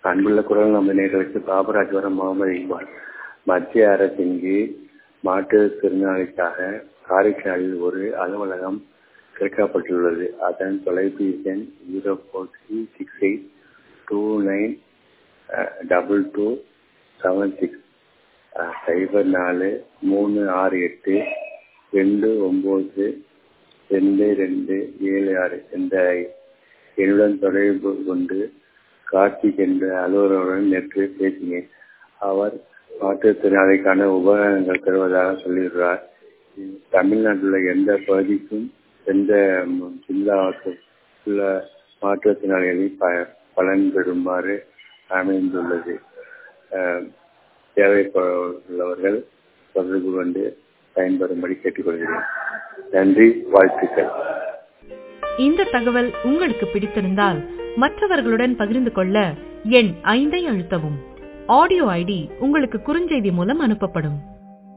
அன்புள்ள குரல் நம்ம நேர்களுக்கு பாபராஜபுரம் முகமது இக்பால் மத்திய அரசின் கீழ் மாற்றுத்திறனாளிக்காக காரைக்காலில் ஒரு அலுவலகம் திறக்கப்பட்டுள்ளது அதன் தொலைபேசி எண் zero four three six eight two nine double two seven six சைபர் நாலு மூணு ஆறு எட்டு ரெண்டு ஒம்பது ரெண்டு ரெண்டு ஏழு ஆறு என்ற என்னுடன் தொடர்பு கொண்டு கார்த்திக் என்ற அலுவலருடன் நேற்று பேசினேன் அவர் மாற்றுத்திறனாளிக்கான உபகரணங்கள் தருவதாக சொல்லியிருக்கிறார் தமிழ்நாட்டில் எந்த பகுதிக்கும் எந்த ஜில்லாவுக்கும் உள்ள மாற்றுத்திறனாளிகளை ப பலன் பெறுமாறு அமைந்துள்ளது தேவைப்படுள்ளவர்கள் தொடர்பு கொண்டு பயன்பெறும்படி கேட்டுக்கொள்கிறேன் நன்றி வாழ்த்துக்கள் இந்த தகவல் உங்களுக்கு பிடித்திருந்தால் மற்றவர்களுடன் பகிர்ந்து கொள்ள எண் ஐந்தை அழுத்தவும் ஆடியோ ஐடி உங்களுக்கு குறுஞ்செய்தி மூலம் அனுப்பப்படும்